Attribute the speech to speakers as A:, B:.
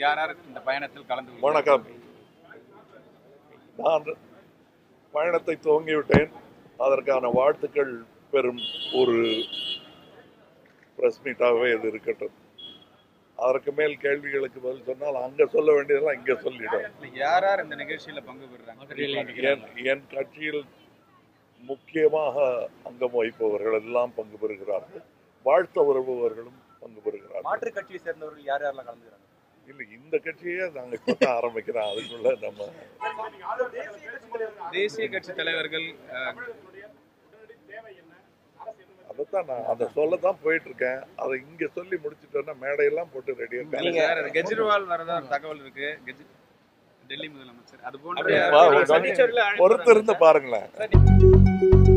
A: யார் யார் இந்த பயணத்தில் கலந்து கொள்கிறார்கள்?
B: வணக்கம் நான் பயணத்தை துவங்கிவிட்டேன் அதற்கான வாழ்த்துக்கள் பெறும் ஒரு பிரஸ் மீட்டாகவே இது இருக்கட்டும் அதற்கு மேல் கேள்விகளுக்கு பதில் சொன்னால் அங்க சொல்ல வேண்டியதெல்லாம் இங்க சொல்லிடும்
A: இல்ல, யார் யார் இந்த நிகழ்ச்சியில பங்கு பெறுறாங்க
B: என் என் கட்சியில் முக்கியமாக அங்கம் வகிப்பவர்கள் எல்லாம் பங்கு பெறுகிறார்கள் வாழ்த்த வருபவர்களும் பங்கு பெறுகிறார்கள்
C: மாற்றுக் கட்சியை சேர்ந்தவர்கள் யார் யாரெல்லாம் கலந்துக்கிறாங்க
B: இல்லை இந்த கட்சியே நாங்க இப்பதான் ஆரம்பிக்கிறோம் அதுக்குள்ள நம்ம
A: தேசிய கட்சி தலைவர்கள் அஹ்,
B: அதைத்தான் நான் அதை சொல்லத்தான் போயிட்டு இருக்கேன் அதை இங்க சொல்லி முடிச்சிட்டோன்னா மேடையெல்லாம் போட்டு ரெடியா
A: இல்ல சார் அது கெஜ்ரிவால் வரதா ஒரு தகவல் இருக்கு கெஜ்- டெல்லி முதலமைச்சர் அது போன்ற
B: வா, ஒரு
A: யாராவது
B: பொறுத்து இருந்து பாருங்களேன்